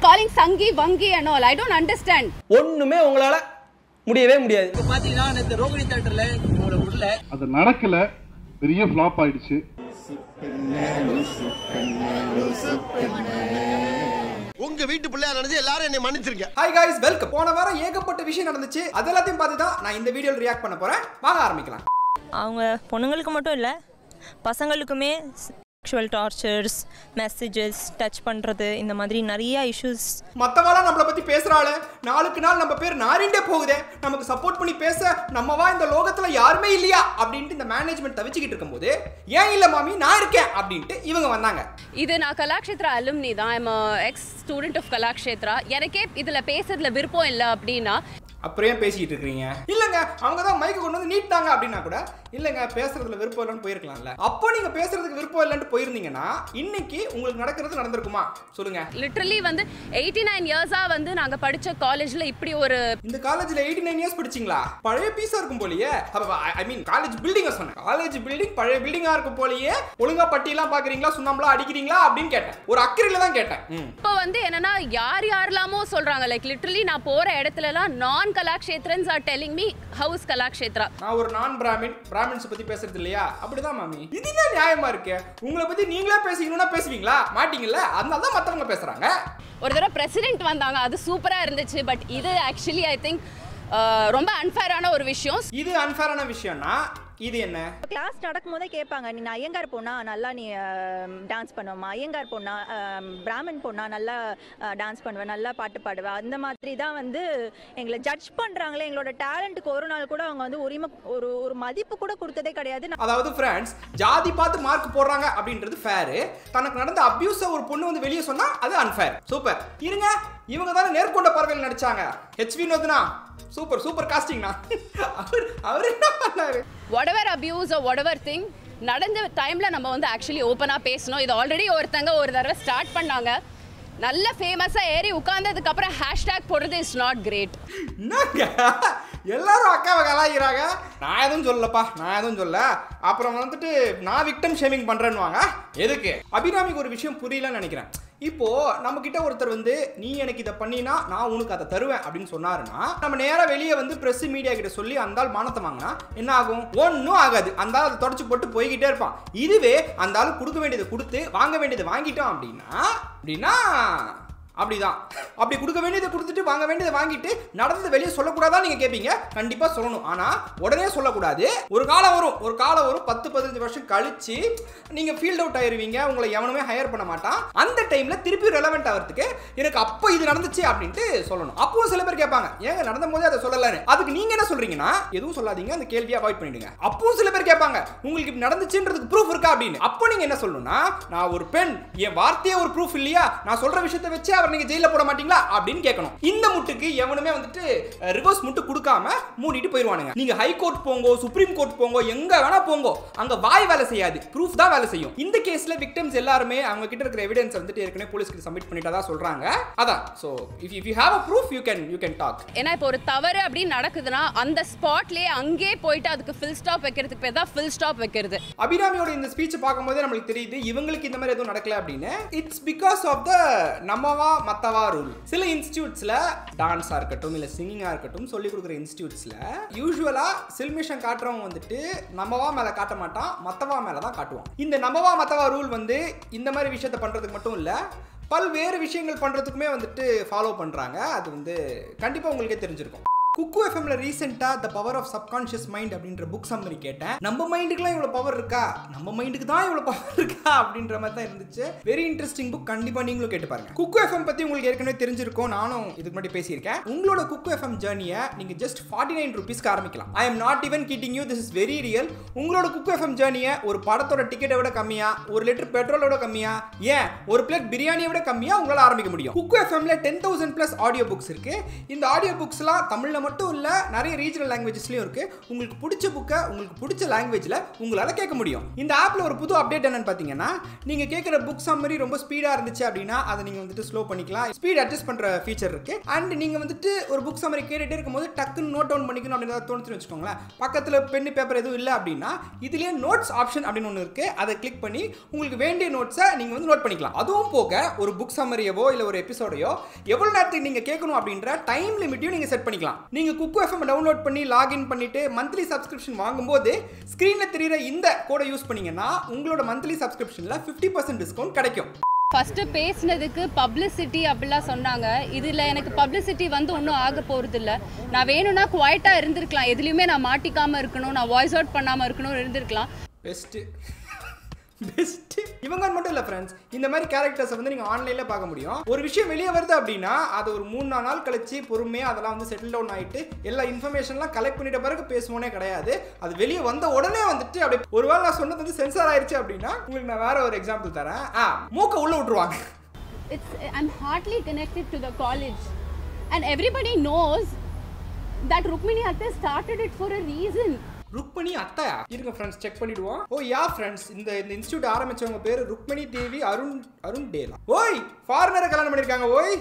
calling Sangi, Vangi and all. I don't understand. ஒண்ணுமே உங்களால முடியவே முடியாது இப்ப பாத்தீங்கன்னா நேத்து ரோகிணி தேட்டர்ல உங்களோட உள்ள அது நடக்கல பெரிய ஃப்ளாப் ஆயிடுச்சு உங்க வீட்டு பிள்ளையா நினைச்சு எல்லாரும் என்னை மன்னிச்சிருங்க ஹாய் காய்ஸ் வெல்கம் போன வாரம் ஏகப்பட்ட விஷயம் நடந்துச்சு அது எல்லாத்தையும் பார்த்து தான் நான் இந்த வீடியோவில் ரியாக்ட் பண்ண போறேன் வாங்க ஆரம்பிக்கலாம் அவங்க பொண்ணுங்களுக்கு மட்டும் இல்லை பசங்களுக்குமே செக்ஷுவல் டார்ச்சர்ஸ் மெசேஜஸ் டச் பண்ணுறது இந்த மாதிரி நிறைய இஷ்யூஸ் மத்தவாளா நம்மளை பத்தி பேசுறாளு நாளுக்கு நாள் நம்ம பேர் நாரிண்டே போகுதே நமக்கு சப்போர்ட் பண்ணி பேச நம்மவா இந்த லோகத்துல யாருமே இல்லையா அப்படின்ட்டு இந்த மேனேஜ்மெண்ட் தவிச்சுக்கிட்டு இருக்கும்போது ஏன் இல்ல மாமி நான் இருக்கேன் அப்படின்ட்டு இவங்க வந்தாங்க இது நான் கலாக்ஷேத்ரா அலுமினி தான் I'm ex student of Kalakshetra எனக்கே இதில் பேசுறதுல விருப்பம் இல்லை அப்படின்னா அப்புறம் ஏன் பேசிக்கிட்டு இருக்கீங்க இல்லங்க அவங்க தான் மைக்கு கொண்டு வந்து நீட்டாங்க அப்படின்னா கூட இல்லங்க பேசுறதுல விருப்பம் இல்லைன்னு போயிருக்கலாம்ல அப்போ நீங்க பேசுறதுக்கு விருப்பம் இல்லைன்னு போயிருந்தீங்கன்னா இன்னைக்கு உங்களுக்கு நடக்கிறது நடந்திருக்குமா சொல்லுங்க லிட்ரலி வந்து எயிட்டி நைன் இயர்ஸாக வந்து நாங்கள் படித்த காலேஜில் இப்படி ஒரு இந்த காலேஜ்ல எயிட்டி நைன் இயர்ஸ் படிச்சீங்களா பழைய பீஸா இருக்கும் போலயே ஐ மீன் காலேஜ் பில்டிங்க சொன்னேன் காலேஜ் பில்டிங் பழைய பில்டிங்கா இருக்கும் போலயே ஒழுங்கா பட்டியெல்லாம் பாக்குறீங்களா சுண்ணாம்பலாம் அடிக்கிறீங்களா அப்படின்னு கேட்டேன் ஒரு அக்கறையில தான் கேட்டேன் ம். இப்போ வந்து என்னன்னா யார் யாரெல்லாமோ சொல்றாங்க லைக் லிட்ரலி நான் போற இடத்துலலாம் நான் Kalakshetrans are telling me how's Kalakshetra நான் ஒரு நான் பிராமின் பிராமின்ஸ் பத்தி பேசுறது இல்லையா அப்படிதான் மாமி இது என்ன நியாயமா இருக்கு உங்களை பத்தி நீங்களே பேசிக்கணும்னா பேசுவீங்களா மாட்டீங்கல்ல அதனால தான் மத்தவங்க பேசுறாங்க ஒரு தடவை பிரசிடென்ட் வந்தாங்க அது சூப்பரா இருந்துச்சு பட் இது ஆக்சுவலி ஐ திங்க் ரொம்ப அன்ஃபேரான ஒரு விஷயம் இது அன்ஃபேரான விஷயம்னா இது என்ன கிளாஸ் நடக்கும் போதே கேட்பாங்க நீ நான் ஐயங்கார் பொண்ணா நல்லா நீ டான்ஸ் பண்ணுவமா ஐயங்கார் பொண்ணா ஆம், பிராமின் பொண்ணா நல்லா டான்ஸ் பண்ணுவேன் நல்லா பாட்டு பாடுவேன் அந்த மாதிரி தான் வந்து எங்களை ஜட்ஜ் பண்றாங்களே எங்களோட டேலண்ட்டுக்கு ஒரு நாள் கூட அவங்க வந்து உரிமை ஒரு ஒரு மதிப்பு கூட கொடுத்ததே கிடையாது அதாவது ஃப்ரெண்ட்ஸ் ஜாதி பார்த்து மார்க் போடுறாங்க அப்படின்றது ஃபேரு தனக்கு நடந்த அபியூஸ ஒரு பொண்ணு வந்து வெளியே சொன்னா அது அன்ஃபேர் சூப்பர் இருங்க இவங்க தானே நேர்கொண்ட பார்வையில் நடிச்சாங்க ஹெச் வினோத்னா சூப்பர் சூப்பர் காஸ்டிங்னா அவர் அவர் என்ன பண்ணாரு whatever abuse or whatever thing நடந்த டைமில் நம்ம வந்து ஆக்சுவலி ஓப்பனாக பேசணும் இது ஆல்ரெடி ஒருத்தங்க ஒரு தடவை ஸ்டார்ட் பண்ணாங்க நல்ல ஃபேமஸாக ஏறி உட்கார்ந்ததுக்கப்புறம் ஹேஷ்டேக் போடுறது இஸ் நாட் கிரேட் என்னங்க எல்லாரும் அக்காவை கலாய்க்கிறாங்க நான் எதுவும் சொல்லலப்பா நான் எதுவும் சொல்ல அப்புறம் வந்துட்டு நான் விக்டம் ஷேமிங் பண்றேன்னுவாங்க எதுக்கு அபிராமிக்கு ஒரு விஷயம் புரியலன்னு நினைக்கிறேன் இப்போ நம்ம கிட்ட ஒருத்தர் வந்து நீ எனக்கு இதை பண்ணினா நான் உனக்கு அதை தருவேன் அப்படின்னு சொன்னாருன்னா நம்ம நேரா வெளியே வந்து பிரஸ் மீடியா கிட்ட சொல்லி அந்த ஆள் மானத்தை வாங்கினா என்ன ஆகும் ஒன்றும் ஆகாது அந்த ஆள் அதை தொடச்சு போட்டு போய்கிட்டே இருப்பான் இதுவே அந்த ஆள் கொடுக்க வேண்டியதை கொடுத்து வாங்க வேண்டியதை வாங்கிட்டோம் அப்படின்னா அப்படின்னா அப்படிதான் அப்படி கொடுக்க வேண்டியதை கொடுத்துட்டு வாங்க வேண்டியதை வாங்கிட்டு நடந்தது வெளியே சொல்லக்கூடாதா நீங்க கேட்பீங்க கண்டிப்பா சொல்லணும் ஆனா உடனே சொல்லக்கூடாது ஒரு காலம் வரும் ஒரு காலம் வரும் பத்து பதினஞ்சு வருஷம் கழிச்சு நீங்க ஃபீல்ட் அவுட் ஆயிருவீங்க உங்களை எவனுமே ஹையர் பண்ண மாட்டான் அந்த டைம்ல திருப்பி ரெலவெண்ட் ஆகிறதுக்கு எனக்கு அப்போ இது நடந்துச்சு அப்படின்ட்டு சொல்லணும் அப்போ சில பேர் கேட்பாங்க ஏங்க நடந்த போதே அதை சொல்லலன்னு அதுக்கு நீங்க என்ன சொல்றீங்கன்னா எதுவும் சொல்லாதீங்க அந்த கேள்வியை அவாய்ட் பண்ணிடுங்க அப்போ சில பேர் கேட்பாங்க உங்களுக்கு இப்படி நடந்துச்சுன்றதுக்கு ப்ரூஃப் இருக்கா அப்படின்னு அப்போ நீங்க என்ன சொல்லணும்னா நான் ஒரு பெண் என் வார்த்தையே ஒரு ப்ரூஃப் இல்லையா நான் சொல்ற விஷயத்தை வச்சு அவர் நீங்க ஜெயில போட மாட்டீங்களா அப்படின்னு கேட்கணும் இந்த முட்டுக்கு எவனுமே வந்துட்டு ரிவர்ஸ் முட்டு கொடுக்காம மூடிட்டு போயிருவானுங்க நீங்க ஹை கோர்ட் போங்க சுப்ரீம் கோர்ட் போங்க எங்க வேணா போங்க அங்க வாய் வேலை செய்யாது ப்ரூஃப் தான் வேலை செய்யும் இந்த கேஸ்ல விக்டிம்ஸ் எல்லாருமே அவங்க கிட்ட இருக்கிற எவிடன்ஸ் வந்துட்டு ஏற்கனவே போலீஸ்க்கு சப்மிட் பண்ணிட்டதா தான் சொல்றாங்க அதான் so if if you have a proof you can you can talk ஏன்னா இப்போ ஒரு தவறு அப்படின்னு நடக்குதுன்னா அந்த ஸ்பாட்லேயே அங்கேயே போயிட்டு அதுக்கு ஃபில் ஸ்டாப் வைக்கிறதுக்கு பேர் தான் ஃபில் ஸ்டாப் வைக்கிறது அபிராமியோட இந்த ஸ்பீச் பார்க்கும்போதே நம்மளுக்கு தெரியுது இவங்களுக்கு இந்த மாதிரி எதுவும் நடக்கல அப்படின்னு இட்ஸ் பிகாஸ் ஆஃப் த நம்மவா மத்தவா ரூல் சில இன்ஸ்டியூட்ஸ்ல டான்ஸா இருக்கட்டும் இல்ல சிங்கிங்கா இருக்கட்டும் சொல்லி கொடுக்குற இன்ஸ்டியூட்ஸ்ல யூஸ்வலா சில்மிஷன் காட்டுறவங்க வந்துட்டு நம்மவா மேல காட்ட மாட்டான் மத்தவா மேல தான் காட்டுவான் இந்த நம்மவா மத்தவா ரூல் வந்து இந்த மாதிரி விஷயத்த பண்றதுக்கு மட்டும் இல்ல பல்வேறு விஷயங்கள் பண்றதுக்குமே வந்துட்டு ஃபாலோ பண்றாங்க அது வந்து கண்டிப்பா உங்களுக்கே தெரிஞ்சிருக்கும் குக்கு எஃப்எம்ல ரீசெண்டா the power of subconscious mind அப்படின்ற புக் சம்மரி கேட்டேன் நம்ம மைண்டுக்குலாம் இவ்வளவு பவர் இருக்கா நம்ம மைண்டுக்கு தான் இவ்வளவு பவர் இருக்கா அப்படின்ற மாதிரி தான் இருந்துச்சு வெரி இன்ட்ரெஸ்டிங் புக் கண்டிப்பா நீங்களும் கேட்டு பாருங்க குக்கு எஃப்எம் பத்தி உங்களுக்கு ஏற்கனவே தெரிஞ்சிருக்கும் நானும் இதுக்கு முன்னாடி பேசியிருக்கேன் உங்களோட குக்கு எஃப்எம் ஜேர்னியை நீங்க ஜஸ்ட் ஃபார்ட்டி நைன் ருபீஸ்க்கு ஆரம்பிக்கலாம் I am not even kidding you this is very real உங்களோட குக்கு எஃப்எம் ஜேர்னியை ஒரு படத்தோட டிக்கெட்டை விட கம்மியா ஒரு லிட்டர் பெட்ரோலோட கம்மியா ஏன் ஒரு பிளேட் பிரியாணியை விட கம்மியா உங்களால ஆரம்பிக்க முடியும் குக்கு எஃப்எம்ல ten thousand plus audio books இருக்கு இந்த ஆடியோ புக்ஸ்லாம் தமிழ்ல மட்டும் இல்லை நிறைய ரீஜனல் லாங்குவேஜஸ்லையும் இருக்கு உங்களுக்கு பிடிச்ச புக்கை உங்களுக்கு பிடிச்ச லாங்குவேஜில் உங்களால் கேட்க முடியும் இந்த ஆப்பில் ஒரு புது அப்டேட் என்னன்னு பார்த்தீங்கன்னா நீங்கள் கேட்குற புக் சம்மரி ரொம்ப ஸ்பீடாக இருந்துச்சு அப்படின்னா அதை நீங்கள் வந்துட்டு ஸ்லோ பண்ணிக்கலாம் ஸ்பீட் அட்ஜஸ்ட் பண்ணுற ஃபீச்சர் இருக்கு அண்ட் நீங்கள் வந்துட்டு ஒரு புக் சம்மரி கேட்டுகிட்டே இருக்கும்போது டக்குன்னு நோட் டவுன் பண்ணிக்கணும் அப்படின்னு ஏதாவது தோணுச்சுன்னு வச்சுக்கோங்களேன் பக்கத்தில் பென்னு பேப்பர் எதுவும் இல்லை அப்படின்னா இதுலேயே நோட்ஸ் ஆப்ஷன் அப்படின்னு ஒன்று இருக்கு அதை கிளிக் பண்ணி உங்களுக்கு வேண்டிய நோட்ஸை நீங்கள் வந்து நோட் பண்ணிக்கலாம் அதுவும் போக ஒரு புக் சம்மரியவோ இல்லை ஒரு எபிசோடையோ எவ்வளோ நேரத்துக்கு நீங்கள் கேட்கணும் அப்படின்ற டைம் லிமிட்டையும் நீங்கள் செட் பண்ணிக்கலாம் நீங்கள் குக்கு எஃப்எம் டவுன்லோட் பண்ணி லாகின் பண்ணிட்டு மந்த்லி சப்ஸ்கிரிப்ஷன் வாங்கும்போது ஸ்க்ரீனில் தெரியுற இந்த கோடை யூஸ் பண்ணீங்கன்னா உங்களோட மந்த்லி சப்ஸ்கிரிப்ஷனில் ஃபிஃப்டி பர்சன்ட் டிஸ்கவுண்ட் கிடைக்கும் ஃபர்ஸ்ட் பேசினதுக்கு பப்ளிசிட்டி அப்படிலாம் சொன்னாங்க இதுல எனக்கு பப்ளிசிட்டி வந்து ஒன்றும் ஆக போறது இல்ல நான் வேணும்னா குவாய்ட்டா இருந்திருக்கலாம் எதுலயுமே நான் மாட்டிக்காம இருக்கணும் நான் வாய்ஸ் அவுட் பண்ணாம இருக்கணும் இருந்திருக்கலாம் பெஸ்ட்டு பெஸ்ட்டு இவங்க மட்டும் இல்லை ஃப்ரெண்ட்ஸ் இந்த மாதிரி கேரக்டர்ஸை வந்து நீங்கள் ஆன்லைனில் பார்க்க முடியும் ஒரு விஷயம் வெளியே வருது அப்படின்னா அது ஒரு மூணு நாலு நாள் கழிச்சு பொறுமையாக அதெல்லாம் வந்து செட்டில் டவுன் ஆகிட்டு எல்லா இன்ஃபர்மேஷன்லாம் கலெக்ட் பண்ணிட்ட பிறகு பேசுவோனே கிடையாது அது வெளியே வந்த உடனே வந்துட்டு அப்படி ஒருவேளை நான் சொன்னது வந்து சென்சார் ஆயிடுச்சு அப்படின்னா உங்களுக்கு நான் வேற ஒரு எக்ஸாம்பிள் தரேன் ஆ மூக்க உள்ள விட்டுருவாங்க it's i'm hardly connected to the college and everybody knows that rukmini atte started it for a reason Rukmani அத்தையா இருங்க ஃப்ரெண்ட்ஸ் செக் பண்ணிடுவோம் ஓ யா ஃப்ரெண்ட்ஸ் இந்த இந்த இன்ஸ்டியூட் ஆரம்பிச்சவங்க பேரு ருக்மணி தேவி அருண் அருண் டேலா ஓய் ஃபாரினரை கல்யாணம் பண்ணிருக்காங்க ஓய்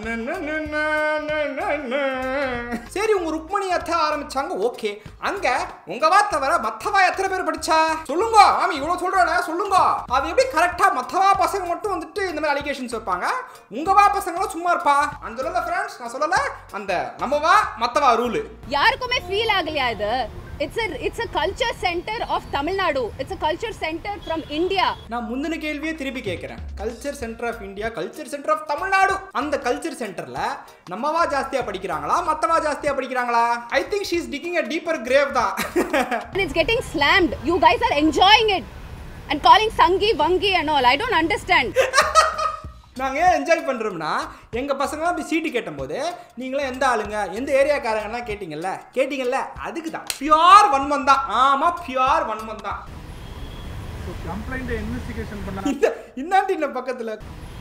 சரி உங்க ருக்மணி அத்தை ஆரம்பிச்சாங்க ஓகே அங்க உங்க வா தவிர மத்தவா எத்தனை பேர் படிச்சா சொல்லுங்க ஆமா இவ்வளவு சொல்றேன் சொல்லுங்க அது எப்படி கரெக்டா மத்தவா பசங்க மட்டும் வந்துட்டு இந்த மாதிரி அலிகேஷன்ஸ் வைப்பாங்க உங்க வா பசங்களும் சும்மா இருப்பா அந்த சொல்லல ஃப்ரெண்ட்ஸ் நான் சொல்லல அந்த நம்ம வா மத்தவா ரூல் யாருக்குமே ஃபீல் ஆகலையா இது it's a it's a culture centre of Tamil Nadu it's a culture centre from India நான் முந்தின கேள்வியே திருப்பி கேட்குறேன் culture centre of India culture centre of Tamil Nadu அந்த கல்ச்சர் சென்டர்ல நம்மவா ஜாஸ்தியா படிக்கிறாங்களா மத்தவா ஜாஸ்தியா படிக்கிறாங்களா I think she is digging a deeper grave தான் and it's getting slammed you guys are enjoying it and calling sangi vangi and all i don't understand நாங்கள் ஏன் என்ஜாய் பண்ணுறோம்னா எங்கள் பசங்களாம் போய் சீட்டு கேட்டபோது நீங்களாம் எந்த ஆளுங்க எந்த ஏரியாக்காரங்கலாம் கேட்டிங்கல்ல கேட்டிங்கல்ல அதுக்கு தான் பியூர் வன்மம் தான் ஆமாம் பியூர் வன்மம் தான் கம்ப்ளைண்ட் இன்வெஸ்டிகேஷன் பண்ண இந்த இன்னாண்டி இந்த பக்கத்துல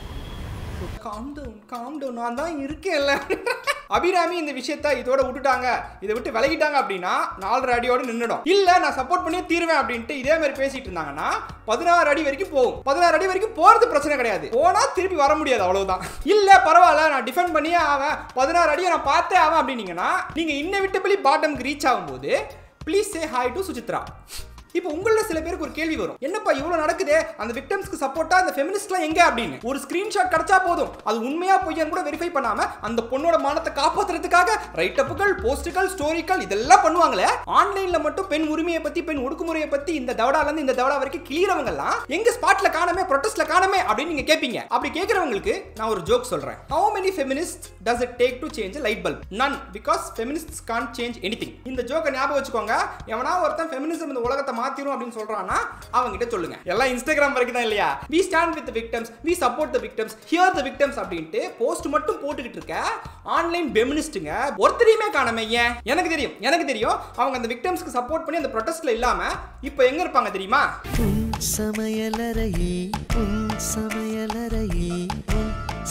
காம் டவுன் காம் டவுன் நான் தான் இருக்கேன்ல அபிராமி இந்த விஷயத்த இதோட விட்டுட்டாங்க இதை விட்டு விலகிட்டாங்க அப்படின்னா நாலரை அடியோட நின்றுடும் இல்ல நான் சப்போர்ட் பண்ணியே தீருவேன் அப்படின்ட்டு இதே மாதிரி பேசிட்டு இருந்தாங்கன்னா பதினாறு அடி வரைக்கும் போகும் பதினாறு அடி வரைக்கும் போறது பிரச்சனை கிடையாது போனா திருப்பி வர முடியாது அவ்வளவுதான் இல்ல பரவாயில்ல நான் டிஃபெண்ட் பண்ணியே ஆவேன் பதினாறு அடியை நான் பார்த்தே ஆவேன் அப்படின்னீங்கன்னா நீங்க இன்னவிட்டபிளி பாட்டம்க்கு ரீச் ஆகும்போது please say hi to Suchitra இப்போ உங்கள சில பேருக்கு ஒரு கேள்வி வரும் என்னப்பா இவ்வளவு நடக்குதே அந்த விக்டம்ஸ்க்கு சப்போர்ட்டா அந்த ஃபெமினிஸ்ட்லாம் எங்க அப்படின்னு ஒரு ஸ்கிரீன்ஷாட் கிடைச்சா போதும் அது உண்மையா பொய்யான்னு கூட வெரிஃபை பண்ணாம அந்த பொண்ணோட மானத்தை காப்பாத்துறதுக்காக ரைட் அப்புகள் போஸ்டுகள் ஸ்டோரிகள் இதெல்லாம் பண்ணுவாங்களே ஆன்லைன்ல மட்டும் பெண் உரிமையை பத்தி பெண் ஒடுக்குமுறையை பத்தி இந்த தவடால இருந்து இந்த தவடா வரைக்கும் கிளியறவங்க எல்லாம் எங்க ஸ்பாட்ல காணமே ப்ரொட்டஸ்ட்ல காணமே அப்படின்னு நீங்க கேட்பீங்க அப்படி கேட்கறவங்களுக்கு நான் ஒரு ஜோக் சொல்றேன் how many feminist does it take to change light bulb none because feminists can't change anything இந்த ஜோக்கை ஞாபகம் வச்சுக்கோங்க எவனா ஒருத்தன் ஃபெமினிசம் இந்த உலகத்தை மாத்திரும் அப்படின்னு சொல்றானா அவங்க கிட்ட சொல்லுங்க எல்லாம் இன்ஸ்டாகிராம் வரைக்கும் தான் இல்லையா we stand with victims we support the victims hear the victims அப்படின்ட்டு போஸ்ட் மட்டும் போட்டுக்கிட்டு இருக்க ஆன்லைன் பெமினிஸ்ட்டுங்க ஒருத்தரையுமே காணாம ஏன் எனக்கு தெரியும் எனக்கு தெரியும் அவங்க அந்த விக்டம்ஸ்க்கு சப்போர்ட் பண்ணி அந்த ப்ரொட்டஸ்ட்ல இல்லாம இப்போ எங்க இருப்பாங்க தெரியுமா உன் சமையலறையே உன் சமையலறையே உன்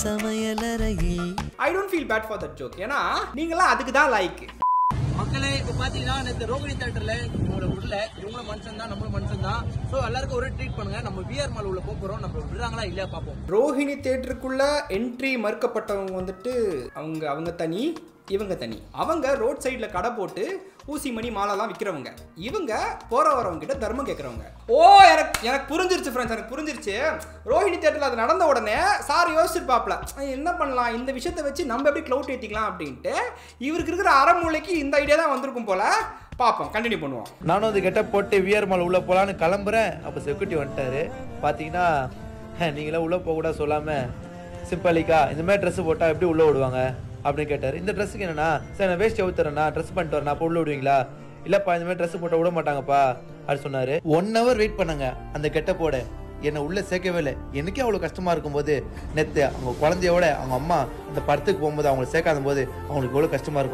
சமையலறையே I don't feel bad for that joke ஏன்னா நீங்களாம் அதுக்கு தான் லைக் மக்களே இப்ப பாத்தீங்கன்னா நேற்று ரோகிணி தேட்டர்ல இவங்கள விடல இவங்களும் மனுஷன் தான் நம்மளும் மனுஷன் தான் சோ எல்லாருக்கும் ஒரு ட்ரீட் பண்ணுங்க நம்ம விஆர் மால் உள்ள போக போறோம் நம்ம விடுறாங்களா இல்லையா பாப்போம் ரோஹிணி தேட்டருக்குள்ள என்ட்ரி மறுக்கப்பட்டவங்க வந்துட்டு அவங்க அவங்க தனி இவங்க தனி அவங்க ரோட் சைடில் கடை போட்டு ஊசி மணி மாலைலாம் விற்கிறவங்க இவங்க போற வரவங்க கிட்ட தர்மம் கேட்குறவங்க ஓ எனக்கு எனக்கு புரிஞ்சிருச்சு ஃப்ரெண்ட்ஸ் எனக்கு புரிஞ்சிருச்சு ரோஹிணி தேட்டரில் அது நடந்த உடனே சார் யோசிச்சிருப்பாப்ல "அஹ், என்ன பண்ணலாம் இந்த விஷயத்தை வச்சு நம்ம எப்படி க்ளவுட் ஏற்றிக்கலாம் அப்படின்ட்டு இவருக்கு இருக்கிற அறமூலைக்கு இந்த ஐடியா தான் வந்திருக்கும் போல பார்ப்போம் கண்டினியூ பண்ணுவோம் நானும் அது கெட்ட போட்டு விஆர் மால் உள்ள போலான்னு கிளம்புறேன் அப்போ செக்யூரிட்டி வந்துட்டாரு பார்த்தீங்கன்னா நீங்களாம் உள்ள போக கூட சொல்லாம சிம்பாலிக்கா இந்த மாதிரி ட்ரெஸ் போட்டா எப்படி உள்ள விடுவாங்க அப்படின்னு கேட்டாரு இந்த ட்ரெஸ்ஸுக்கு என்னன்னா சார் நான் வேஸ்ட் அவுத்துறேண்ணா ட்ரெஸ் பண்ணிட்டு வரேன் அப்போ உள்ள விடுவீங்களா இல்லப்பா இந்த மாதிரி ட்ரெஸ் போட்டா விட மாட்டாங்கப்பா அப்படின்னு சொன்னாரு ஒன் ஹவர் வெயிட் பண்ணாங்க அந்த கெட்ட போட என்னை உள்ள சேர்க்கவே இல்லை எனக்கே அவ்வளோ கஷ்டமா இருக்கும்போது நேத்து அவங்க குழந்தையோட அவங்க அம்மா அந்த படத்துக்கு போகும்போது அவங்களை சேர்க்காத போது அவங்களுக்கு எவ்வளோ கஷ்டமா இருக்கும்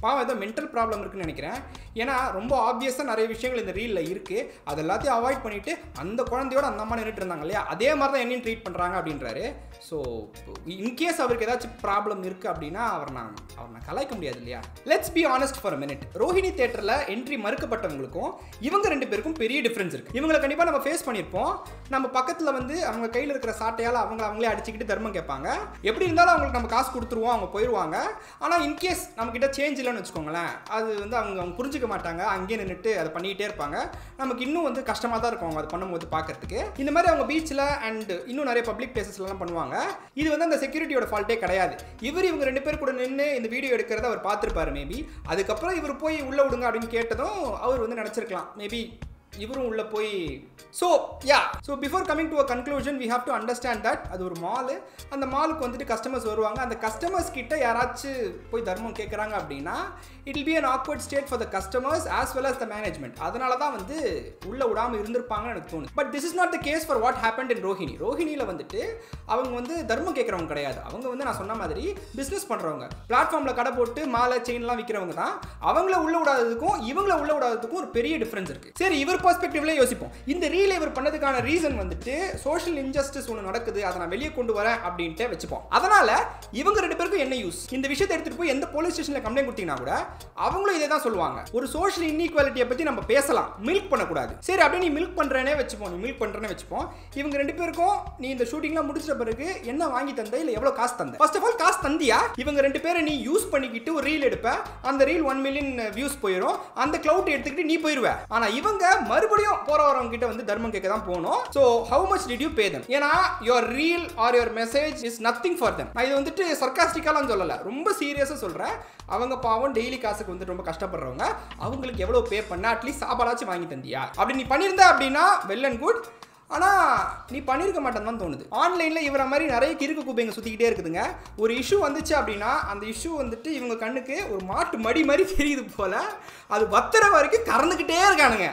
பாவம் ஏதோ மென்டல் ப்ராப்ளம் இருக்குன்னு நினைக்கிறேன் ஏன்னா ரொம்ப ஆப்வியஸாக நிறைய விஷயங்கள் இந்த ரீலில் இருக்குது அது எல்லாத்தையும் அவாய்ட் பண்ணிட்டு அந்த குழந்தையோட அந்த அம்மா நின்றுட்டு இருந்தாங்க இல்லையா அதே மாதிரி தான் என்னையும் ட்ரீட் பண்ணுறாங்க அப்படின்றாரு ஸோ இன்கேஸ் அவருக்கு ஏதாச்சும் ப்ராப்ளம் இருக்குது அப்படின்னா அவர் நான் அவர் நான் கலாய்க்க முடியாது இல்லையா let's be honest for minute Rohini தேட்டரில் என்ட்ரி மறுக்கப்பட்டவங்களுக்கும் இவங்க ரெண்டு பேருக்கும் பெரிய டிஃப்ரென்ஸ் இருக்குது இவங்களை கண்டிப்பாக நம்ம ஃபேஸ் பண்ணியிருப்போம் நம்ம பக்கத்தில் வந்து அவங்க கையில் இருக்கிற சாட்டையால் அவங்க அவங்களே அடிச்சுக்கிட்டு தர்மம் கேட்பாங்க எப்படி இருந்தாலும் அவங்களுக்கு நம்ம காசு கொடுத்துருவோம் அவங்க போயிடுவாங்க ஆனால் இன்கேஸ் நம்மக்கிட்ட சேஞ்ச் இல்லைன்னு வச்சுக்கோங்களேன் அது வந்து அவங்க அவங்க புரிஞ்சுக்க மாட்டாங்க அங்கேயே நின்றுட்டு அதை பண்ணிக்கிட்டே இருப்பாங்க நமக்கு இன்னும் வந்து கஷ்டமாக தான் இருக்கும் அவங்க அதை பண்ணும்போது பார்க்கறதுக்கு இந்த மாதிரி அவங்க பீச்சில் அண்ட் இன்னும் நிறைய பப்ளிக் பிளேசஸ்லாம் பண்ணுவாங்க இது வந்து அந்த செக்யூரிட்டியோட ஃபால்ட்டே கிடையாது இவர் இவங்க ரெண்டு பேர் கூட நின்று இந்த வீடியோ எடுக்கிறத அவர் பார்த்துருப்பாரு மேபி அதுக்கப்புறம் இவர் போய் உள்ளே விடுங்க அப்படின்னு கேட்டதும் அவர் வந்து நினச்சிருக்கலாம் மேபி இவரும் உள்ள போய் so yeah so before coming to a conclusion we have to understand that அது ஒரு மாலு அந்த மாலுக்கு வந்துட்டு கஸ்டமர்ஸ் வருவாங்க அந்த கஸ்டமர்ஸ் கிட்ட யாராச்சும் போய் தர்மம் கேட்குறாங்க அப்படின்னா it will be an awkward state for the customers as well as the management அதனால தான் வந்து உள்ள விடாமல் இருந்திருப்பாங்கன்னு எனக்கு தோணுது but this is not the case for what happen in Rohini ரோஹிணியில் வந்துட்டு அவங்க வந்து தர்மம் கேட்குறவங்க கிடையாது அவங்க வந்து நான் சொன்ன மாதிரி பிஸ்னஸ் பண்ணுறவங்க பிளாட்ஃபார்மில் கடை போட்டு மாலை செயின்லாம் விற்கிறவங்க தான் அவங்கள உள்ள விடாததுக்கும் இவங்கள உள்ள விடாததுக்கும் ஒரு பெரிய டிஃப்ரென்ஸ் இருக்கு சரி இவர் பர்ஸ்பெக்டிவ்ல யோசிப்போம் இந்த ரீல் இவர் பண்ணதுக்கான ரீசன் வந்துட்டு சோஷியல் இன்ஜஸ்டிஸ் ஒன்று நடக்குது அதை நான் வெளியே கொண்டு வரேன் அப்படின்ட்டு வச்சுப்போம் அதனால இவங்க ரெண்டு பேருக்கும் என்ன யூஸ் இந்த விஷயத்தை எடுத்துட்டு போய் எந்த போலீஸ் ஸ்டேஷன்ல கம்ப்ளைண்ட் கொடுத்தீங்கன்னா கூட அவங்களும் இதே தான் சொல்லுவாங்க ஒரு சோஷியல் இன்இக்வாலிட்டியை பத்தி நம்ம பேசலாம் மில்க் பண்ணக்கூடாது சரி அப்படியே நீ மில்க் பண்றேனே வச்சுப்போம் நீ மில்க் பண்றேனே வச்சுப்போம் இவங்க ரெண்டு பேருக்கும் நீ இந்த ஷூட்டிங்லாம் முடிச்சிட்ட பிறகு என்ன வாங்கி தந்த இல்ல எவ்வளவு காசு தந்த ஃபர்ஸ்ட் ஆஃப் ஆல் காசு தந்தியா இவங்க ரெண்டு பேரை நீ யூஸ் பண்ணிக்கிட்டு ஒரு ரீல் எடுப்ப அந்த ரீல் ஒன் மில்லியன் வியூஸ் போயிடும் அந்த கிளவுட் எடுத்துக்கிட்டு நீ போயிருவ ஆனா இவங்க மறுபடியும் போற வரவங்க கிட்ட வந்து தர்மம் கேட்க தான் போகணும் so how much did you pay them ஏன்னா your reel are your message is nothing for them நான் இது வந்துட்டு சர்க்காஸ்டிக்காலாம் சொல்லல ரொம்ப சீரியஸாக சொல்றேன் அவங்க பாவம் டெய்லி காசுக்கு வந்து ரொம்ப கஷ்டப்படுறவங்க அவங்களுக்கு எவ்வளோ பே பண்ண அட்லீஸ்ட் சாப்பாடாச்சும் வாங்கி தந்தியா அப்படி நீ பண்ணியிருந்த அப்படின்னா வெல் அண்ட் குட் ஆனால் நீ பண்ணியிருக்க மாட்டேன்னு தான் தோணுது ஆன்லைனில் இவரை மாதிரி நிறைய கிறுக்கு குப்பைங்க சுற்றிக்கிட்டே இருக்குதுங்க ஒரு இஷ்யூ வந்துச்சு அப்படின்னா அந்த இஷ்யூ வந்துட்டு இவங்க கண்ணுக்கு ஒரு மாட்டு மடி மாதிரி தெரியுது போல அது வத்துற வரைக்கும் கறந்துக்கிட்டே இருக்கானுங்க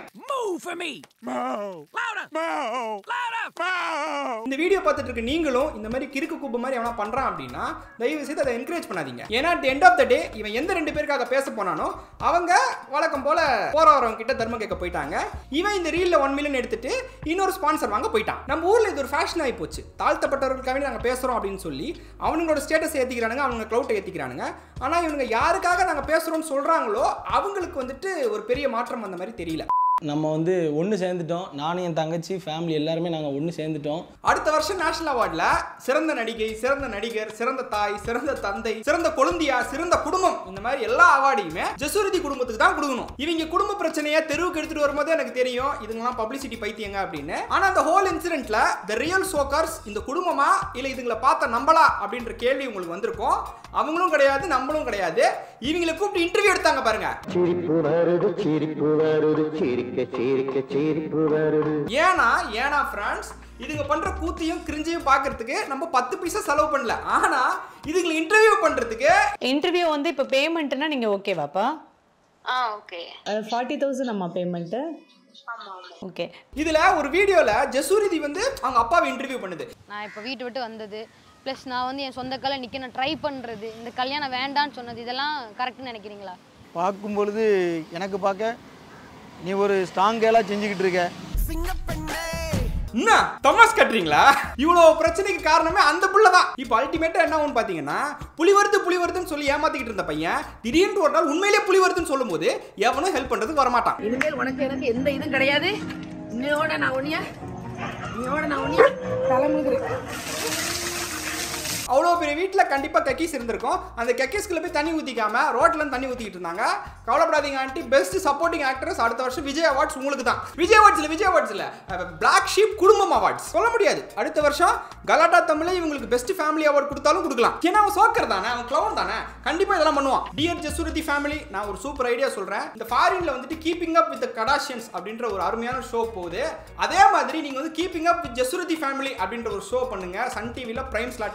இந்த வீடியோ பார்த்துட்டு இருக்க நீங்களும் இந்த மாதிரி கிறுக்கு குப்பை மாதிரி எவனா பண்றான் அப்படின்னா தயவு செய்து அதை என்கரேஜ் பண்ணாதீங்க ஏன்னா at the end of the day இவன் எந்த ரெண்டு பேருக்காக பேச போனானோ அவங்க வழக்கம் போல போற வரவங்க கிட்ட தர்மம் கேட்க போயிட்டாங்க இவன் இந்த ரீல்ல ஒன் மில்லியன் எடுத்துட்டு இன்னொரு ஸ்பான்சர் வாங்க போயிட்டான் நம்ம ஊர்ல இது ஒரு ஃபேஷன் ஆகி போச்சு தாழ்த்தப்பட்டவர்களுக்காக நாங்க பேசுறோம் அப்படின்னு சொல்லி அவங்களோட ஸ்டேட்டஸ் ஏத்திக்கிறானுங்க அவங்க க்ளவுட் ஏத்திக்கிறானுங்க ஆனா இவங்க யாருக்காக நாங்க பேசுறோம்னு சொல்றாங்களோ அவங்களுக்கு வந்துட்டு ஒரு பெரிய மாற்றம் வந்த மாதிரி தெரியல நம்ம வந்து ஒன்று சேர்ந்துட்டோம் நானும் என் தங்கச்சி ஃபேமிலி எல்லாருமே நாங்கள் ஒன்று சேர்ந்துட்டோம் அடுத்த வருஷம் நேஷனல் அவார்ட்ல சிறந்த நடிகை சிறந்த நடிகர் சிறந்த தாய் சிறந்த தந்தை சிறந்த கொழுந்தியா சிறந்த குடும்பம் இந்த மாதிரி எல்லா அவார்டையுமே ஜசுருதி குடும்பத்துக்கு தான் கொடுக்கணும் இவங்க குடும்ப பிரச்சனையை தெருவுக்கு எடுத்துட்டு வரும்போது எனக்கு தெரியும் இதுங்கெல்லாம் பப்ளிசிட்டி பைத்தியங்க அப்படின்னு ஆனா அந்த ஹோல் இன்சிடென்ட்ல த ரியல் சோக்கர்ஸ் இந்த குடும்பமா இல்ல இதுங்களை பார்த்த நம்பலா அப்படின்ற கேள்வி உங்களுக்கு வந்திருக்கும் அவங்களும் கிடையாது நம்மளும் கிடையாது இவங்களை கூப்பிட்டு இன்டர்வியூ எடுத்தாங்க பாருங்க சிரிப்பு வருது சிரிப்பு வருது சிரிக்க சிரிக்க சிரிப்பு வருது ஏன்னா ஏன்னா ஃப்ரான்ஸ் இதுங்க பண்ற கூத்தையும் கிரிஞ்சையும் பார்க்கறதுக்கு நம்ம பத்து பைசா செலவு பண்ணல ஆனா இதுங்களை இன்டர்வியூ பண்றதுக்கு இன்டர்வியூ வந்து இப்போ பேமெண்ட்னா நீங்க ஓகேவாப்பா ஆ ஓகே ஃபார்ட்டி தௌசண்ட் அம்மா பேமெண்ட்டு ஓகே இதுல ஒரு வீடியோல ஜசூரிதி வந்து அவங்க அப்பாவை இன்டர்வியூ பண்ணுது நான் இப்போ வீட்டை விட்டு வந்தது ப்ளஸ் நான் வந்து என் சொந்த கால நிற்க நான் ட்ரை பண்ணுறது இந்த கல்யாணம் வேண்டான்னு சொன்னது இதெல்லாம் கரெக்ட்னு நினைக்கிறீங்களா பார்க்கும் பொழுது எனக்கு பார்க்க நீ ஒரு ஸ்ட்ராங் கேலாக செஞ்சுக்கிட்டு இருக்க என்ன தமாஸ் கட்டுறீங்களா இவ்வளவு பிரச்சனைக்கு காரணமே அந்த புள்ள தான் இப்போ அல்டிமேட்டா என்ன ஆகும் பாத்தீங்கன்னா புலி வருது புலி வருதுன்னு சொல்லி ஏமாத்திக்கிட்டு இருந்த பையன் திடீர்னு ஒரு நாள் உண்மையிலேயே புலி வருதுன்னு சொல்லும்போது எவனும் ஹெல்ப் பண்றதுக்கு வரமாட்டான் இனிமேல் உனக்கு எனக்கு எந்த இதுவும் கிடையாது இன்னையோட நான் உன்னைய இன்னையோட நான் உன்னைய தலைமுழுகிறேன் அவ்வளோ பெரிய வீட்டில் கண்டிப்பாக கக்கீஸ் இருந்திருக்கும் அந்த கக்கீஸ்குள்ள போய் தண்ணி ஊற்றிக்காம ரோட்ல இருந்து தண்ணி ஊற்றிக்கிட்டு இருந்தாங்க கவலைப்படாதீங்க ஆண்டி பெஸ்ட் சப்போர்ட்டிங் ஆக்ட்ரஸ் அடுத்த வருஷம் விஜய் அவார்ட்ஸ் உங்களுக்கு தான் விஜய் அவார்ட்ஸ் இல்லை விஜய் அவார்ட்ஸ் இல்லை பிளாக் ஷீப் குடும்பம் அவார்ட்ஸ் சொல்ல முடியாது அடுத்த வருஷம் கலாட்டா தமிழ் இவங்களுக்கு பெஸ்ட் ஃபேமிலி அவார்ட் கொடுத்தாலும் கொடுக்கலாம் ஏன்னா அவன் சோக்கர் தானே அவன் கிளவுன் தானே கண்டிப்பாக இதெல்லாம் பண்ணுவான் டியர் ஜசுருதி ஃபேமிலி நான் ஒரு சூப்பர் ஐடியா சொல்கிறேன் இந்த ஃபாரின்ல வந்துட்டு கீப்பிங் அப் வித் கடாஷியன்ஸ் அப்படின்ற ஒரு அருமையான ஷோ போகுது அதே மாதிரி நீங்கள் வந்து கீப்பிங் அப் வித் ஜசுருதி ஃபேமிலி அப்படின்ற ஒரு ஷோ பண்ணுங்க சன் டிவியில் பிரைம் ஸ்லாட் கேளுங்க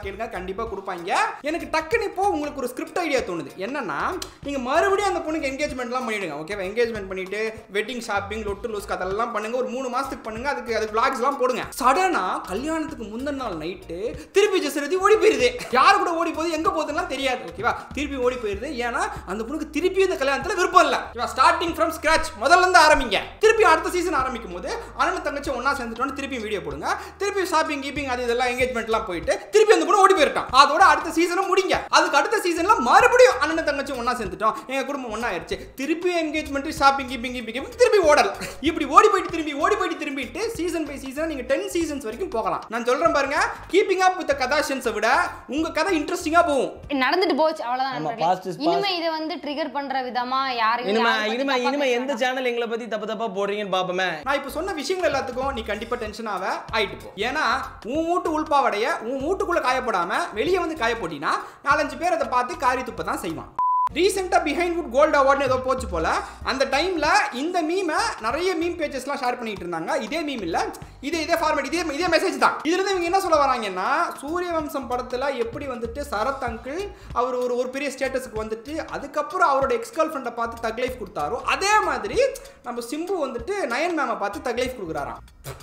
கண்டிப்பாக கொடுப்பாங்க எனக்கு டக்குன்னு இப்போ உங்களுக்கு ஒரு ஸ்கிரிப்ட் ஐடியா தோணுது என்னன்னா நீங்கள் மறுபடியும் அந்த பொண்ணுக்கு என்கேஜ்மெண்ட்லாம் பண்ணிடுங்க ஓகேவா என்கேஜ்மெண்ட் பண்ணிட்டு வெட்டிங் ஷாப்பிங் லொட்டு லூஸ் அதெல்லாம் பண்ணுங்க ஒரு மூணு மாசத்துக்கு பண்ணுங்க அதுக்கு அதுக்கு vlogsலாம் போடுங்க சடனா கல்யாணத்துக்கு முந்தின நாள் நைட்டு திருப்பி ஜெசரதி ஓடி போயிருது யார் கூட ஓடி போகுது எங்க போகுதுலாம் தெரியாது ஓகேவா திருப்பி ஓடி போயிருது ஏன்னா அந்த பொண்ணுக்கு திருப்பி இந்த கல்யாணத்துல விருப்பம் இல்ல ஓகேவா ஸ்டார்டிங் ஃப்ரம் ஸ்கிராச் முதல்ல இருந்து ஆரம்பிங்க திருப்பி அடுத்த சீசன் ஆரம்பிக்கும் போது அண்ணன் தங்கச்சி ஒண்ணா சேர்ந்துட்டோன்னு திருப்பி வீடியோ போடுங்க திருப்பி ஷாப்பிங் கீப்பிங் அது இதெல்லாம் என்கேஜ்மெண்ட்லாம் போயிட்டு திருப்பி அந்த பொண்ணு ஓடி போயிருட்டான் அதோட அடுத்த சீசனும் முடிங்க அதுக்கு அடுத்த சீசன்ல மறுபடியும் அண்ணன் தங்கச்சி ஒண்ணா சேர்ந்துட்டோம் எங்க குடும்பம் ஒண்ணா ஆயிருச்சு திருப்பி என்கேஜ்மெண்ட் ஷாப்பிங் கீப்பிங் கீப்பிங் திருப்பி ஓடல இப்படி ஓடி போயிட்டு திரும்பி ஓடி போயிட்டு திரும்பிட்டு சீசன் பை சீசன் நீங்க டென் சீசன்ஸ் வரைக்கும் போகலாம் நான் சொல்றேன் பாருங்க கீப்பிங் அப் வித் கதாஷன்ஸை விட உங்க கதை இன்ட்ரெஸ்டிங்கா போகும் நடந்துட்டு போச்சு அவ்வளவுதான் ஆமா, நண்பர்களே. past is past. இனிமே இதை வந்து ட்ரிகர் பண்ற விதமா யாரையும் இனிமே யாரை பத்தி இனிமே தப்பா இனிமே பேச எந்த சேனல் எங்களை பத்தி தப்பு தப்பா போடுறீங்கன்னு பாப்போமே நான் இப்போ சொன்ன விஷயங்கள் எல்லாத்துக்கும் நீ கண்டிப்பா டென்ஷன் ஆவ ஆயிட்டு போ ஏன்னா உன் வீட்டு உள்பாவடைய உன் வீட்டுக்குள்ள காயப்படாம வெளியே வந்து காய போட்டினா நாலஞ்சு பேர் அதை பார்த்து காரி துப்ப தான் செய்வான் ரீசெண்டாக பிஹைண்ட் வுட் கோல்டு அவார்ட்னு ஏதோ போச்சு போல அந்த டைமில் இந்த மீமை நிறைய மீம் பேஜஸ்லாம் ஷேர் பண்ணிட்டு இருந்தாங்க இதே மீம் இல்லை இதே இதே ஃபார்மேட் இதே இதே மெசேஜ் தான் இதுலேருந்து இவங்க என்ன சொல்ல வராங்கன்னா சூரிய வம்சம் படத்தில் எப்படி வந்துட்டு சரத் அங்கிள் அவர் ஒரு ஒரு பெரிய ஸ்டேட்டஸுக்கு வந்துட்டு அதுக்கப்புறம் அவரோட எக்ஸ் கேர்ள் ஃப்ரெண்டை பார்த்து தக் லைஃப் கொடுத்தாரோ அதே மாதிரி நம்ம சிம்பு வந்துட்டு நயன் மேமை பார்த்து தக் லைஃப் கொடுக்குறாராம்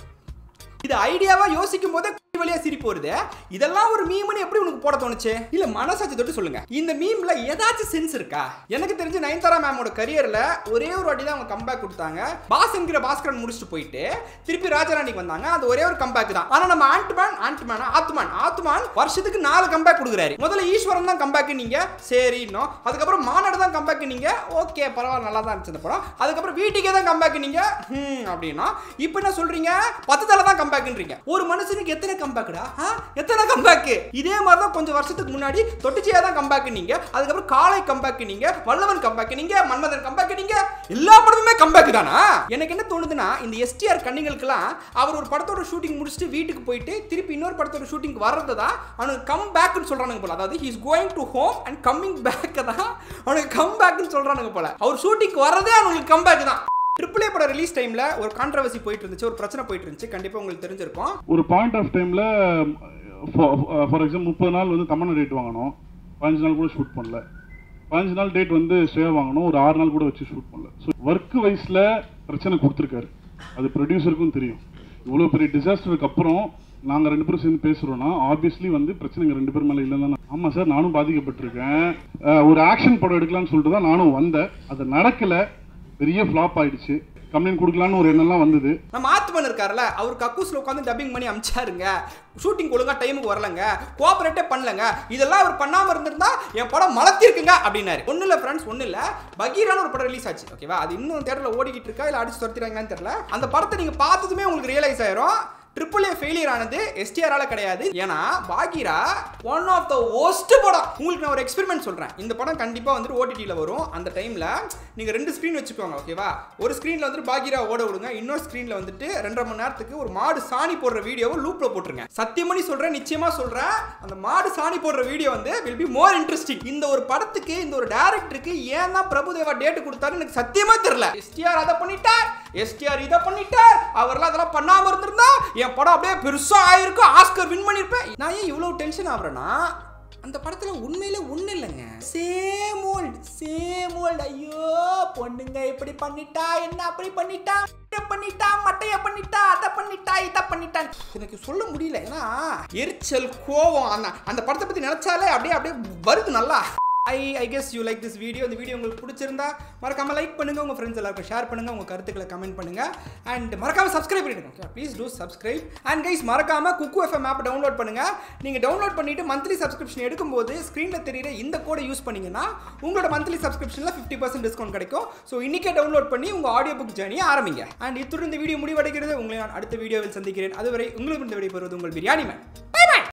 இது ஐடியாவா யோசிக்கும் போதே குட்டி வழியா சிரிப்பு வருது இதெல்லாம் ஒரு மீம்னு எப்படி உனக்கு போட தோணுச்சு இல்ல மனசாட்சி தொட்டு சொல்லுங்க இந்த மீம்ல ஏதாச்சும் சென்ஸ் இருக்கா எனக்கு தெரிஞ்சு நயன்தாரா மேமோட கரியர்ல ஒரே ஒரு வாட்டி தான் அவங்க கம்பேக் கொடுத்தாங்க பாஸ் என்கிற பாஸ்கரன் முடிச்சுட்டு போயிட்டு திருப்பி ராஜராணிக்கு வந்தாங்க அது ஒரே ஒரு கம்பேக் தான் ஆனா நம்ம ஆண்ட்மேன் ஆண்ட்மேன் ஆத்மான் ஆத்மான் வருஷத்துக்கு நாலு கம்பேக் கொடுக்குறாரு முதல்ல ஈஸ்வரன் தான் கம்பேக் நீங்க சரி இன்னும் அதுக்கப்புறம் மாநாடு தான் கம்பேக் நீங்க ஓகே பரவாயில்ல நல்லா தான் இருந்துச்சு இந்த படம் அதுக்கப்புறம் வீட்டுக்கே தான் கம்பேக் நீங்க ஹம் அப்படின்னா இப்போ என்ன சொல்றீங்க பத்து தலை தான் கம்பேக்ன்றீங்க ஒரு மனுஷனுக்கு எத்தனை கம்பேக்டா எத்தனை கம்பேக் இதே மாதிரி தான் கொஞ்சம் வருஷத்துக்கு முன்னாடி தொட்டுச்சியா தான் கம்பேக் நீங்க அதுக்கப்புறம் காளை கம்பேக் நீங்க வல்லவன் கம்பேக் நீங்க மன்மதன் கம்பேக் நீங்க எல்லா படமுமே கம்பேக் தானா எனக்கு என்ன தோணுதுன்னா இந்த எஸ்டிஆர் கண்ணிகளுக்கெல்லாம் அவர் ஒரு படத்தோட ஷூட்டிங் முடிச்சுட்டு வீட்டுக்கு போயிட்டு திருப்பி இன்னொரு படத்தோட ஷூட்டிங் வர்றது தான் அவனுக்கு கம் பேக்னு சொல்றானுங்க போல அதாவது he's going to home and coming back தான் அவனுக்கு கம் பேக்னு சொல்றானுங்க போல அவர் ஷூட்டிங் வர்றதே அவனுக்கு கம் பேக் தான் ட்ரிபிள் ஏ படம் ரிலீஸ் டைம்ல ஒரு கான்ட்ரவர்சி போயிட்டு இருந்துச்சு ஒரு பிரச்சனை போயிட்டு இருந்துச்சு கண்டிப்பா உங்களுக்கு தெரிஞ்சிருக்கும் ஒரு பாயிண்ட் ஆஃப் டைம்ல ஃபார் எக்ஸாம்பிள் முப்பது நாள் வந்து தமிழ் டேட் வாங்கணும் பதினஞ்சு நாள் கூட ஷூட் பண்ணல பதினஞ்சு நாள் டேட் வந்து ஸ்டே வாங்கணும் ஒரு ஆறு நாள் கூட வச்சு ஷூட் பண்ணல ஸோ ஒர்க் வைஸ்ல பிரச்சனை கொடுத்துருக்காரு அது ப்ரொடியூசருக்கும் தெரியும் இவ்வளோ பெரிய டிசாஸ்டருக்கு அப்புறம் நாங்கள் ரெண்டு பேரும் சேர்ந்து பேசுகிறோன்னா ஆப்வியஸ்லி வந்து பிரச்சனைங்க ரெண்டு பேர் மேலே இல்லைன்னு தான் ஆமாம் சார் நானும் பாதிக்கப்பட்டிருக்கேன் அஹ் ஒரு ஆக்ஷன் படம் எடுக்கலாம்னு சொல்லிட்டு தான் நானும் வந்தேன் அது நடக்கலை பெரிய ஃப்ளாப் ஆயிடுச்சு கம்ப்ளைண்ட் கொடுக்கலான்னு ஒரு எண்ணம்லாம் வந்தது நம்ம ஆத்மன் இருக்கார்ல அவர் கக்கூஸ்ல உட்காந்து டப்பிங் பண்ணி அமிச்சாருங்க ஷூட்டிங் ஒழுங்கா டைமுக்கு வரலங்க கோஆபரேட்டே பண்ணலங்க இதெல்லாம் அவர் பண்ணாம இருந்திருந்தா என் படம் மலர்த்திருக்குங்க அப்படின்னாரு ஒண்ணு இல்ல ஃப்ரெண்ட்ஸ் ஒண்ணு இல்ல பகீரான ஒரு படம் ரிலீஸ் ஆச்சு ஓகேவா அது இன்னும் தேட்டர்ல ஓடிக்கிட்டு இருக்கா இல்ல அடிச்சு துரத்திடுறாங்கன்னு தெரியல அந்த படத்தை நீங்க பார்த்ததுமே உங்களுக்கு ரியலைஸ் ஆயிரும் ட்ரிபிள் ஏ ஃபெயிலியர் ஆனது எஸ்டிஆரால கிடையாது ஏன்னா Bagheera one of the worst படம் உங்களுக்கு நான் ஒரு எக்ஸ்பெரிமெண்ட் சொல்றேன் இந்த படம் கண்டிப்பா வந்துட்டு ஓடிடியில் வரும் அந்த டைம்ல நீங்க ரெண்டு ஸ்க்ரீன் வச்சுக்கோங்க ஓகேவா ஒரு ஸ்க்ரீன்ல வந்துட்டு பாகிரா ஓட விடுங்க இன்னொரு ஸ்க்ரீன்ல வந்துட்டு ரெண்டரை மணி நேரத்துக்கு ஒரு மாடு சாணி போடுற வீடியோவை லூப்ல போட்டுருங்க சத்தியமணி சொல்றேன் நிச்சயமா சொல்றேன் அந்த மாடு சாணி போடுற வீடியோ வந்து வில் பி மோர் இன்ட்ரெஸ்டிங் இந்த ஒரு படத்துக்கு இந்த ஒரு டேரக்டருக்கு ஏன் தான் பிரபுதேவா டேட் கொடுத்தாரு எனக்கு சத்தியமா தெரியல எஸ்டிஆர் அதை பண்ணிட்டார் எஸ்டிஆர் இதை பண்ணிட்டார் அவர்லாம் அதெல்லாம் பண்ணாம இருந்திருந்தா என் படம் அப்படியே பெருசா ஆயிருக்கும் ஆஸ்கர் வின் பண்ணிருப்பேன் நான் ஏன் இவ்வளவு டென்ஷன் ஆகுறேன்னா அந்த படத்துல உண்மையிலே ஒண்ணு இல்லைங்க சேம் ஓல்ட் சேம் ஓல்ட் ஐயோ பொண்ணுங்க இப்படி பண்ணிட்டா என்ன அப்படி பண்ணிட்டா இதை பண்ணிட்டா மட்டைய பண்ணிட்டா அதை பண்ணிட்டா இதை பண்ணிட்டா எனக்கு சொல்ல முடியல ஏன்னா எரிச்சல் கோவம் அந்த அந்த படத்தை பத்தி நினைச்சாலே அப்படியே அப்படியே வருது நல்லா I I guess you like this video இந்த வீடியோ உங்களுக்கு பிடிச்சிருந்தா மறக்காம லைக் பண்ணுங்க உங்க ஃப்ரெண்ட்ஸ் எல்லாருக்கும் ஷேர் பண்ணுங்க உங்க கருத்துக்களை கமெண்ட் பண்ணுங்க அண்ட் மறக்காம சப்ஸ்கிரைப் பண்ணிடுங்க please do subscribe and guys மறக்காம குக்கு எஃப்எம் ஆப் டவுன்லோட் பண்ணுங்க நீங்க டவுன்லோட் பண்ணிட்டு மந்த்லி சப்ஸ்கிரிப்ஷன் எடுக்கும்போது ஸ்க்ரீன்ல தெரியுற இந்த கோடை யூஸ் பண்ணீங்கன்னா உங்களோட மந்த்லி சப்ஸ்கிரிப்ஷன்ல ஃபிஃப்டி பர்சன்ட் டிஸ்கவுண்ட் கிடைக்கும் ஸோ இன்னைக்கே டவுன்லோட் பண்ணி உங்க ஆடியோ புக் ஜேர்னியை ஆரம்பிங்க அண்ட் இத்துடன் இந்த வீடியோ முடிவடைகிறது உங்களை நான் அடுத்த வீடியோவில் சந்திக்கிறேன் அதுவரை உங்களுக்கு இந்த விடை பெறுவது உங்கள் பிரியாணி மேன்